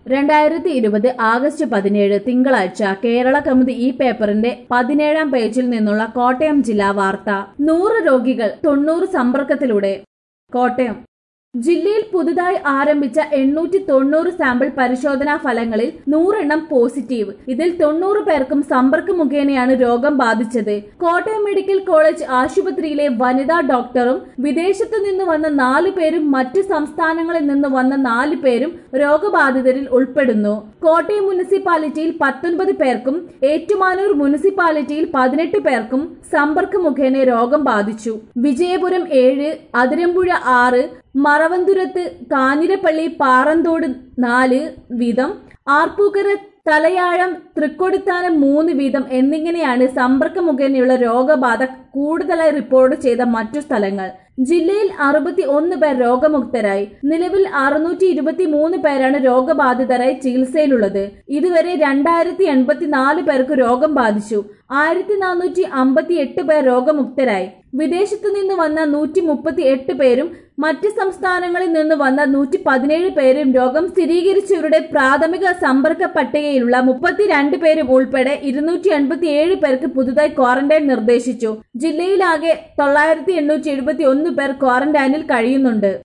രണ്ടായിരത്തി ഇരുപത് ആഗസ്റ്റ് പതിനേഴ് തിങ്കളാഴ്ച കേരള കൗമുദി ഈ പേപ്പറിന്റെ പതിനേഴാം പേജിൽ നിന്നുള്ള കോട്ടയം ജില്ലാ വാർത്ത നൂറ് രോഗികൾ തൊണ്ണൂറ് സമ്പർക്കത്തിലൂടെ കോട്ടയം ജില്ലയിൽ പുതുതായി ആരംഭിച്ച എണ്ണൂറ്റി തൊണ്ണൂറ് സാമ്പിൾ പരിശോധനാ ഫലങ്ങളിൽ നൂറെണ്ണം പോസിറ്റീവ് ഇതിൽ തൊണ്ണൂറ് പേർക്കും സമ്പർക്ക മുഖേനയാണ് രോഗം ബാധിച്ചത് കോട്ടയം മെഡിക്കൽ കോളേജ് ആശുപത്രിയിലെ വനിതാ ഡോക്ടറും വിദേശത്തു നിന്ന് വന്ന നാലു പേരും മറ്റു സംസ്ഥാനങ്ങളിൽ നിന്ന് വന്ന നാല് പേരും രോഗബാധിതരിൽ ഉൾപ്പെടുന്നു കോട്ടയം മുനിസിപ്പാലിറ്റിയിൽ പത്തൊൻപത് പേർക്കും ഏറ്റുമാനൂർ മുനിസിപ്പാലിറ്റിയിൽ പതിനെട്ട് പേർക്കും സമ്പർക്ക മുഖേന രോഗം ബാധിച്ചു വിജയപുരം ഏഴ് അതിരമ്പുഴ ആറ് മറവന്തുരത്ത് കാഞ്ഞിരപ്പള്ളി പാറന്തോട് നാല് വീതം ആർപ്പൂക്കര തലയാഴം തൃക്കൊടിത്താനം മൂന്ന് വീതം എന്നിങ്ങനെയാണ് സമ്പർക്ക മുഖേനയുള്ള രോഗബാധ കൂടുതലായി റിപ്പോർട്ട് ചെയ്ത മറ്റു സ്ഥലങ്ങൾ ജില്ലയിൽ അറുപത്തി ഒന്ന് പേർ രോഗമുക്തരായി നിലവിൽ അറുന്നൂറ്റി ഇരുപത്തി മൂന്ന് പേരാണ് രോഗബാധിതരായി ചികിത്സയിലുള്ളത് ഇതുവരെ രണ്ടായിരത്തി എൺപത്തിനാല് പേർക്ക് രോഗം ബാധിച്ചു ആയിരത്തി നാനൂറ്റി അമ്പത്തി എട്ട് പേർ രോഗമുക്തരായി വിദേശത്തു നിന്ന് വന്ന നൂറ്റി മുപ്പത്തി എട്ട് പേരും മറ്റ് സംസ്ഥാനങ്ങളിൽ നിന്ന് വന്ന നൂറ്റി പതിനേഴ് പേരും രോഗം സ്ഥിരീകരിച്ചവരുടെ പ്രാഥമിക സമ്പർക്ക പട്ടികയിലുള്ള മുപ്പത്തിരണ്ട് പേരും ഉൾപ്പെടെ ഇരുന്നൂറ്റി എൺപത്തി ഏഴ് പേർക്ക് പുതുതായി ക്വാറന്റൈൻ നിർദ്ദേശിച്ചു ജില്ലയിലാകെ തൊള്ളായിരത്തി എണ്ണൂറ്റി എഴുപത്തി ഒന്ന് പേർ ക്വാറന്റൈനിൽ കഴിയുന്നുണ്ട്